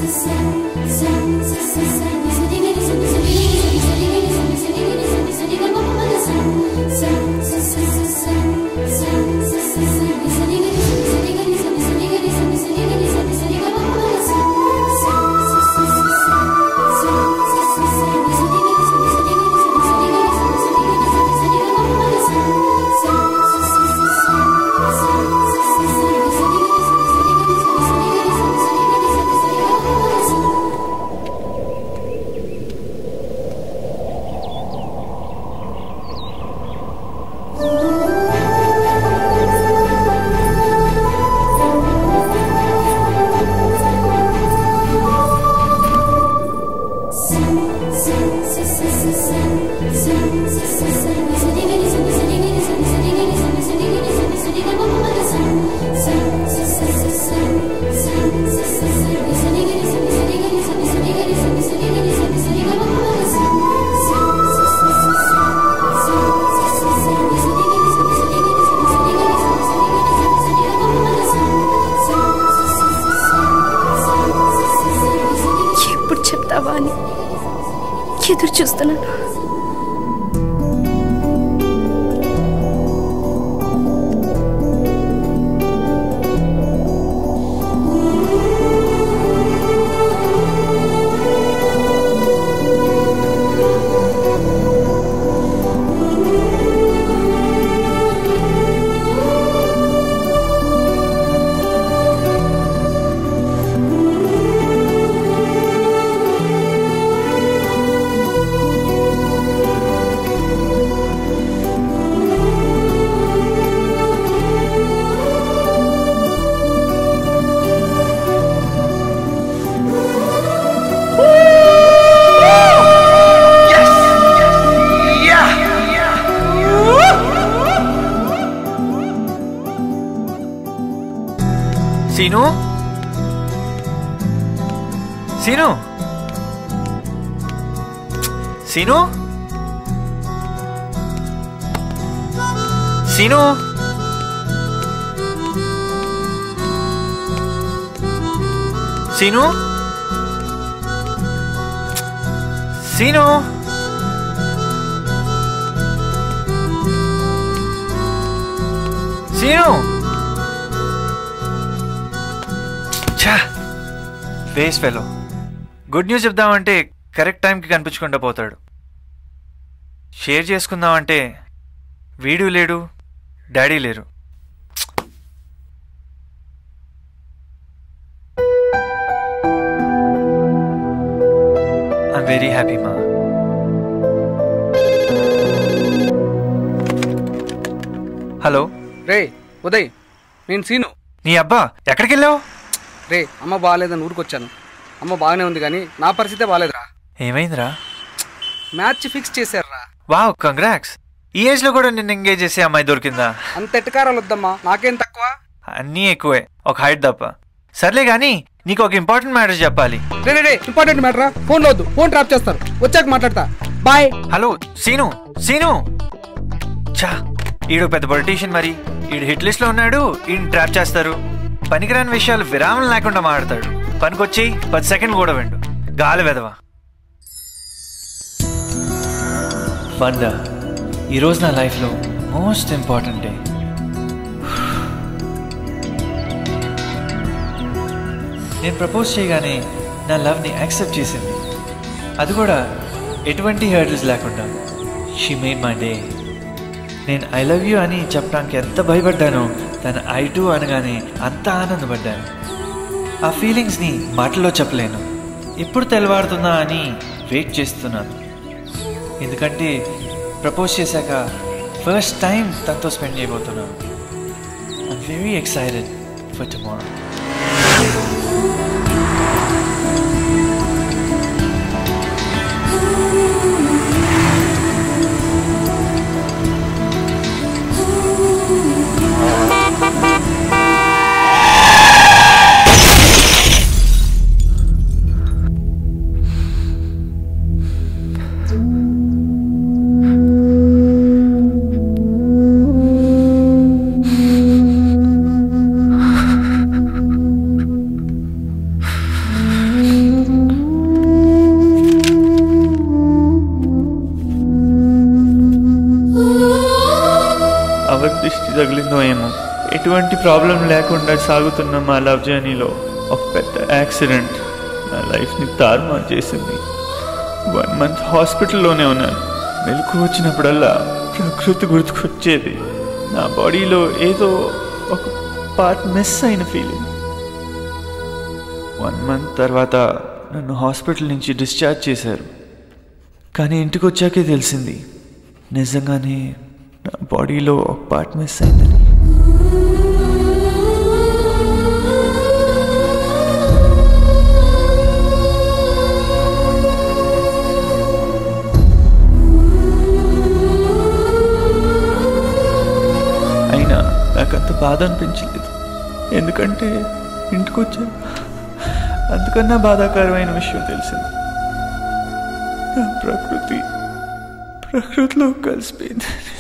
ఎప్పుడు చెప్తావా అని ఎదురు చూస్తున్నాను సీను సీను సీను సీను సీను సీను సీను ఛా వేస్ట్ ఫెలో గుడ్ న్యూస్ చెప్దామంటే కరెక్ట్ టైంకి కనిపించకుండా పోతాడు షేర్ చేసుకుందామంటే వీడు లేడు డాడీ లేరు ఐమ్ వెరీ హ్యాపీ మా హలో రే ఉదయ్ నేను సీను నీ అబ్బా ఎక్కడికి వెళ్ళావు రే అమ్మ బాగాలేదని ఊరికొచ్చాను అమ్మ బాగానే ఉంది కానీ నా పరిస్థితే బాగాలేదురా ఏమైందిరా మ్యాచ్ ఫిక్స్ చేశారురా వావ్ కంగ్రాక్స్ ఈ ఏజ్ లో కూడా నిన్ను ఎంగేజ్ చేసే అమ్మాయి దొరికిందా అంత ఎట్టకారాలు వద్దమ్మా నాకేం తక్కువ అన్నీ ఎక్కువే ఒక హైట్ తప్ప సర్లే గాని నీకు ఒక ఇంపార్టెంట్ మ్యాటర్ చెప్పాలి రే రే రే ఇంపార్టెంట్ మ్యాటరా ఫోన్ వద్దు ఫోన్ ట్రాప్ చేస్తారు వచ్చాక మాట్లాడతా బాయ్ హలో సీను సీను చా ఈడు పెద్ద పొలిటీషియన్ మరి ఈడు హిట్ లిస్ట్ లో ఉన్నాడు ఈయన ట్రాప్ చేస్తారు పనికిరాని విషయాలు విరామం లేకుండా మాట్లాడతాడు పనికొచ్చి పది సెకండ్ కూడా విండు గాలి వెదవా వంద ఈరోజు నా లైఫ్లో మోస్ట్ ఇంపార్టెంట్ డే నేను ప్రపోజ్ చేయగానే నా లవ్ని యాక్సెప్ట్ చేసింది అది కూడా ఎటువంటి హర్డిల్స్ లేకుండా షీ మేడ్ మై డే నేను ఐ లవ్ యూ అని చెప్పడానికి ఎంత భయపడ్డానో తను ఐ టూ అనగానే అంత ఆనందపడ్డాను ఆ ఫీలింగ్స్ని మాటల్లో చెప్పలేను ఎప్పుడు తెల్లవారుతుందా అని వెయిట్ చేస్తున్నాను ఎందుకంటే ప్రపోజ్ చేశాక ఫస్ట్ టైం తనతో స్పెండ్ చేయబోతున్నాను I'm very excited for tomorrow ఏమో ఎటువంటి ప్రాబ్లం లేకుండా సాగుతున్న మా లవ్ జర్నీలో ఒక పెద్ద యాక్సిడెంట్ నా లైఫ్ని తారుమారు చేసింది వన్ మంత్ హాస్పిటల్లోనే ఉన్నాను మెలకు వచ్చినప్పుడల్లా ప్రకృతి గుర్తుకొచ్చేది నా బాడీలో ఏదో ఒక పార్ట్ మిస్ అయిన ఫీలింగ్ వన్ మంత్ తర్వాత నన్ను హాస్పిటల్ నుంచి డిశ్చార్జ్ చేశారు కానీ ఇంటికి వచ్చాకే తెలిసింది నిజంగానే నా బాడీలో ఒక పార్ట్ మిస్ అయిందని అయినా నాకంత బాధ అనిపించలేదు ఎందుకంటే ఇంటికి వచ్చా అంతకన్నా బాధాకరమైన విషయం తెలిసింది నా ప్రకృతి ప్రకృతిలో కలిసిపోయింది